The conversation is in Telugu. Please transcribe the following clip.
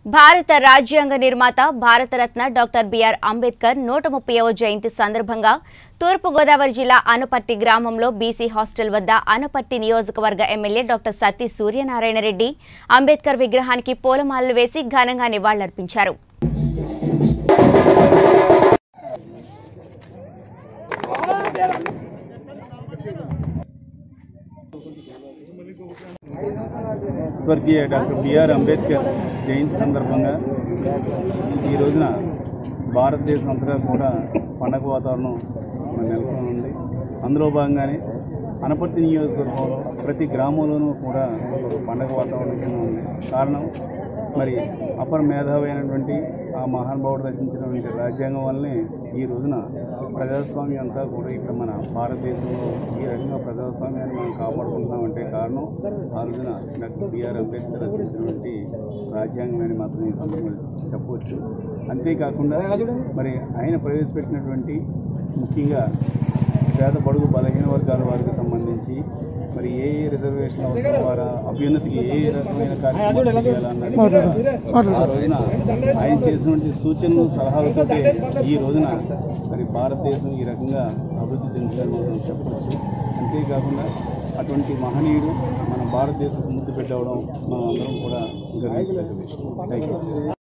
భారత రాజ్యాంగ నిర్మాత భారతరత్న డాక్టర్ బిఆర్ అంబేద్కర్ నూట ముప్పైవ జయంతి సందర్భంగా తూర్పుగోదావరి జిల్లా అనుపర్తి గ్రామంలో బీసీ హాస్టల్ వద్ద అనుపర్తి నియోజకవర్గ ఎమ్మెల్యే డాక్టర్ సత్తి సూర్యనారాయణ రెడ్డి అంబేద్కర్ విగ్రహానికి పూలమాలలు వేసి ఘనంగా నివాళులర్పించారు స్వర్గీయ డాక్టర్ బిఆర్ అంబేద్కర్ జయంతి సందర్భంగా ఈ రోజున భారతదేశం అంతటా కూడా పండగ వాతావరణం మరి నెలకొని ఉంది అందులో భాగంగానే అనపర్తి నియోజకవర్గంలో ప్రతి గ్రామంలోనూ కూడా ఒక పండగ వాతావరణం కింద ఉంది కారణం మరి అపర మేధావి అయినటువంటి ఆ మహానుభావుడు రచించినటువంటి రాజ్యాంగం వల్లనే ఈ రోజున ప్రజాస్వామ్యం అంతా కూడా ఇక్కడ మన భారతదేశంలో ఈ రకంగా ప్రజాస్వామ్యాన్ని మనం కాపాడుకుంటున్నామంటే కారణం ఆ రోజున డాక్టర్ బిఆర్ అంబేద్కర్ రచించినటువంటి రాజ్యాంగం అని మాత్రం ఈ సందర్భంగా చెప్పవచ్చు అంతేకాకుండా మరి ఆయన ప్రవేశపెట్టినటువంటి ముఖ్యంగా పేద బడుగు బలహీన వర్గాల వారికి సంబంధించి మరి ఏ ఏ రిజర్వేషన్ ద్వారా అభ్యున్నతికి ఏ ఏ రకమైన కార్యక్రమాలు చేయాలన్నది కూడా ఆ రోజున ఆయన చేసినటువంటి సూచనలు సలహాలతో ఈ రోజున మరి భారతదేశం ఈ రకంగా అభివృద్ధి చెందుతుందని మనం చెప్పవచ్చు అంతేకాకుండా అటువంటి మహనీయుడు మన భారతదేశం ముద్దు పెట్టవడం మనం అందరం కూడా గర్వించదగ్గ విషయం థ్యాంక్ యూ